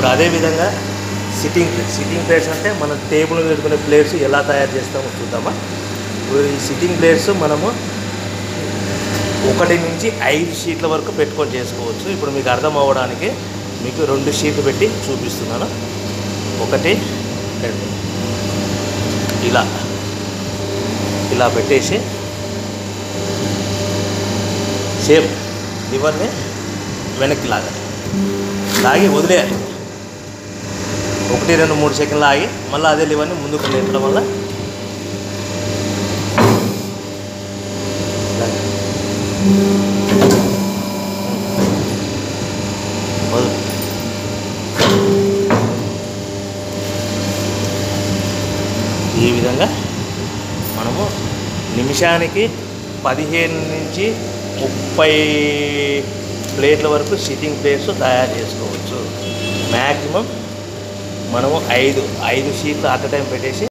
ఇప్పుడు అదేవిధంగా sitting plates sitting plates అంటే మనం టేబుల్ మీద పెట్టుకునే ప్లేట్స్ ఎలా తయారు చేస్తామో చూద్దామా ఇప్పుడు ఈ సిట్టింగ్ ప్లేట్స్ మనము ఒకటి నుంచి ఐదు షీట్ల వరకు పెట్టుకొని చేసుకోవచ్చు ఇప్పుడు మీకు అర్థం అవ్వడానికి మీకు రెండు షీట్లు పెట్టి చూపిస్తున్నాను ఒకటి రెండు ఇలా ఇలా పెట్టేసి సేమ్ లివర్ని వెనక్కి లాగాలి లాగి వదిలేయాలి ఒకటి రెండు మూడు సెకండ్లు ఆగి మళ్ళీ అదే లివర్ని ముందుకు లేపడం వల్ల లాగి. వదులు. ఈ విధంగా మనము నిమిషానికి పదిహేను నుంచి ముప్పై ప్లేట్ల వరకు సిట్టింగ్ ప్లేట్స్ తయారు చేసుకోవచ్చు మ్యాక్సిమం మనము ఐదు ఐదు షీట్లు అట్ టైం పెట్టేసి